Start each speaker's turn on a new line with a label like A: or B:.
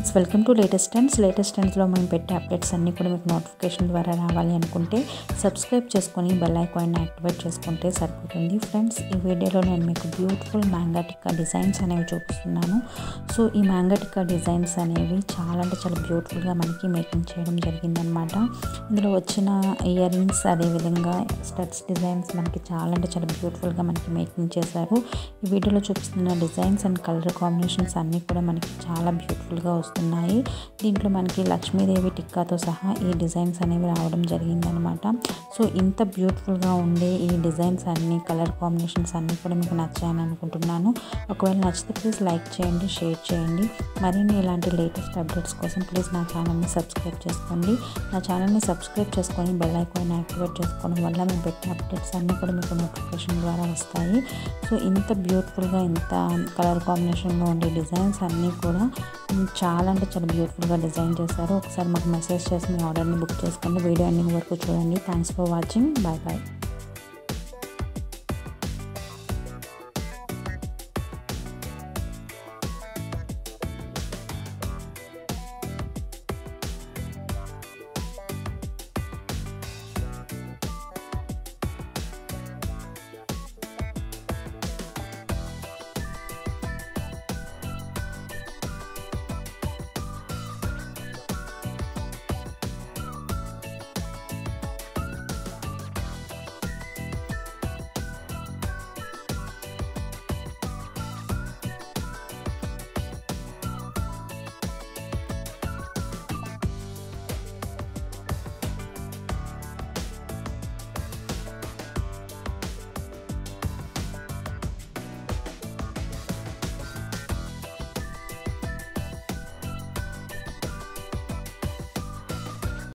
A: friends welcome to latest trends latest ట్రెండ్స్లో మేము పెట్టే అప్డేట్స్ అన్నీ కూడా మీకు నోటిఫికేషన్ ద్వారా రావాలి అనుకుంటే సబ్స్క్రైబ్ చేసుకొని బెల్ ఐకాన్ యాక్టివేట్ చేసుకుంటే సరిపోతుంది ఫ్రెండ్స్ ఈ వీడియోలో నేను మీకు బ్యూటిఫుల్ మ్యాంగా టిక్కా డిజైన్స్ అనేవి చూపిస్తున్నాను సో ఈ మ్యాంగా టిక్కా డిజైన్స్ అనేవి చాలా అంటే చాలా బ్యూటిఫుల్గా మనకి మేకింగ్ చేయడం జరిగిందనమాట ఇందులో వచ్చిన ఇయర్ రింగ్స్ అదేవిధంగా స్టడ్స్ డిజైన్స్ మనకి చాలా అంటే చాలా బ్యూటిఫుల్గా మనకి మేకింగ్ చేశారు ఈ వీడియోలో చూపిస్తున్న డిజైన్స్ అండ్ కలర్ కాంబినేషన్స్ అన్నీ కూడా మనకి చాలా బ్యూటిఫుల్గా వస్తున్నాయి దీంట్లో మనకి లక్ష్మీదేవి టిక్కాతో సహా ఈ డిజైన్స్ అనేవి రావడం జరిగిందనమాట సో ఇంత బ్యూటిఫుల్గా ఉండే ఈ డిజైన్స్ అన్ని కలర్ కాంబినేషన్స్ అన్నీ కూడా మీకు నచ్చాయని అనుకుంటున్నాను ఒకవేళ నచ్చితే ప్లీజ్ లైక్ చేయండి షేర్ చేయండి మరిన్ని ఇలాంటి లేటెస్ట్ అప్డేట్స్ కోసం ప్లీజ్ నా ఛానల్ని సబ్స్క్రైబ్ చేసుకోండి నా ఛానల్ని సబ్స్క్రైబ్ చేసుకొని బెల్ ఐకాన్ యాక్టివేట్ చేసుకోవడం వల్ల మేము పెట్టే అప్డేట్స్ అన్నీ కూడా మీకు నోటిఫికేషన్ ద్వారా వస్తాయి సో ఇంత బ్యూటిఫుల్గా ఇంత కలర్ కాంబినేషన్లో ఉండే డిజైన్స్ అన్నీ కూడా చాలా అంటే చాలా బ్యూటిఫుల్గా డిజైన్ చేశారు ఒకసారి మాకు మెసేజ్ చేసి మీ ఆర్డర్ని బుక్ చేసుకోండి వీడియో ఎండింగ్ వరకు చూడండి thanks for watching bye bye